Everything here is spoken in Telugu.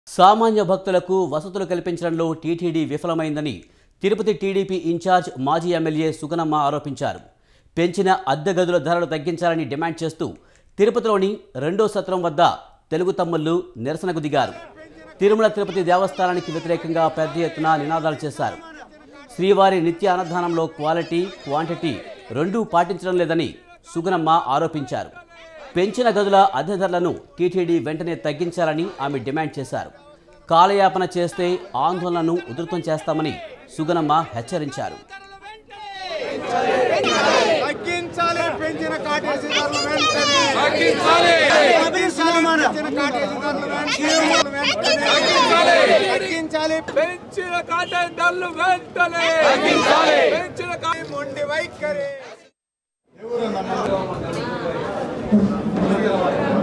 సామాన్య భక్తులకు వసతులు కల్పించడంలో టీటీడీ విఫలమైందని తిరుపతి టీడీపీ ఇన్ఛార్జ్ మాజీ ఎమ్మెల్యే సుగనమ్మ ఆరోపించారు పెంచిన అద్దె గదుల ధరలు తగ్గించాలని డిమాండ్ చేస్తూ తిరుపతిలోని రెండో సత్రం వద్ద తెలుగు తమ్ముళ్లు నిరసనకు దిగారు తిరుమల తిరుపతి దేవస్థానానికి వ్యతిరేకంగా పెద్ద ఎత్తున నినాదాలు చేశారు శ్రీవారి నిత్య అన్నదానంలో క్వాలిటీ క్వాంటిటీ రెండూ పాటించడం లేదని సుగనమ్మ ఆరోపించారు పెంచిన గదుల అద్దె ధరలను టీటీడీ వెంటనే తగ్గించాలని ఆమె డిమాండ్ చేశారు కాలయాపన చేస్తే ఆందోళనను ఉధృతం చేస్తామని సుగనమ్మ హెచ్చరించారు తగ్గించాలి పెంచిన కాటేజీ ధరలు వెంటనే తగ్గించాలి పెంచిన కాటేజీ ధరలు వెంటనే తగ్గించాలి పెంచిన కాటన్ ధరలు వెంటనే పెంచిన కా- మొండి వైఖరి